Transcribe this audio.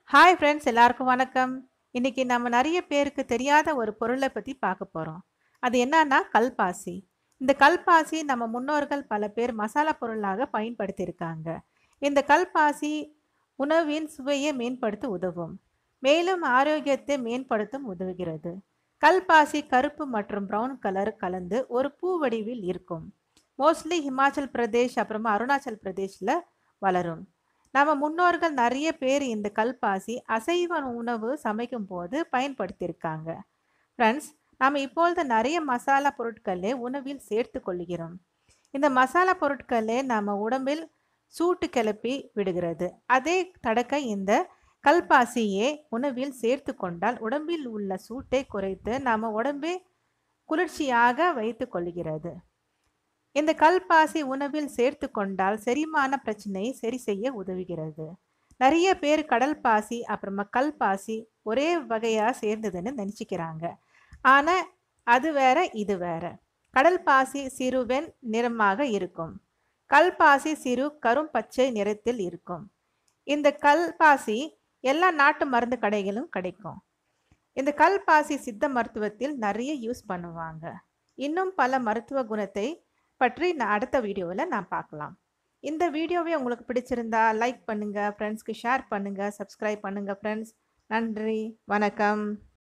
hi friends எல்லாருக்கும் வணக்கம் இன்னைக்கு நம்ம நிறைய பேருக்கு தெரியாத ஒரு பொருளை பற்றி பார்க்க போகிறோம் அது என்னன்னா கல்பாசி இந்த கல்பாசி நம்ம முன்னோர்கள் பல பேர் மசாலா பொருளாக பயன்படுத்தியிருக்காங்க இந்த கல்பாசி உணவின் சுவையை மேம்படுத்த உதவும் மேலும் ஆரோக்கியத்தை மேம்படுத்தும் உதவுகிறது கல்பாசி கருப்பு மற்றும் பிரவுன் கலர் கலந்து ஒரு பூ வடிவில் இருக்கும் மோஸ்ட்லி ஹிமாச்சல் பிரதேஷ் அப்புறமா அருணாச்சல் பிரதேஷில் வளரும் நம்ம முன்னோர்கள் நிறைய பேர் இந்த கல்பாசி அசைவ உணவு சமைக்கும் போது பயன்படுத்தியிருக்காங்க ஃப்ரெண்ட்ஸ் நாம் இப்பொழுது நிறைய மசாலா பொருட்களை உணவில் சேர்த்து கொள்கிறோம் இந்த மசாலா பொருட்களை நம்ம உடம்பில் சூட்டு கிளப்பி விடுகிறது அதே தடுக்க இந்த கல்பாசியை உணவில் சேர்த்து கொண்டால் உடம்பில் உள்ள சூட்டை குறைத்து நாம் உடம்பை குளிர்ச்சியாக வைத்து கொள்கிறது இந்த கல்பாசி உணவில் சேர்த்து கொண்டால் செரிமான பிரச்சனையை சரி செய்ய உதவுகிறது நிறைய பேர் கடல் பாசி அப்புறமா கல்பாசி ஒரே வகையாக சேர்ந்ததுன்னு நினச்சிக்கிறாங்க ஆனால் அது வேற இது வேற கடல் பாசி சிறுவெண் நிறமாக இருக்கும் கல்பாசி சிறு கரும் பச்சை நிறத்தில் இருக்கும் இந்த கல்பாசி எல்லா நாட்டு மருந்து கடைகளும் கிடைக்கும் இந்த கல்பாசி சித்த மருத்துவத்தில் நிறைய யூஸ் பண்ணுவாங்க இன்னும் பல மருத்துவ குணத்தை பற்றி நான் அடுத்த வீடியோவில் நான் பார்க்கலாம் இந்த வீடியோவே உங்களுக்கு பிடிச்சிருந்தா லைக் பண்ணுங்கள் ஃப்ரெண்ட்ஸ்க்கு ஷேர் பண்ணுங்கள் சப்ஸ்கிரைப் பண்ணுங்கள் ஃப்ரெண்ட்ஸ் நன்றி வணக்கம்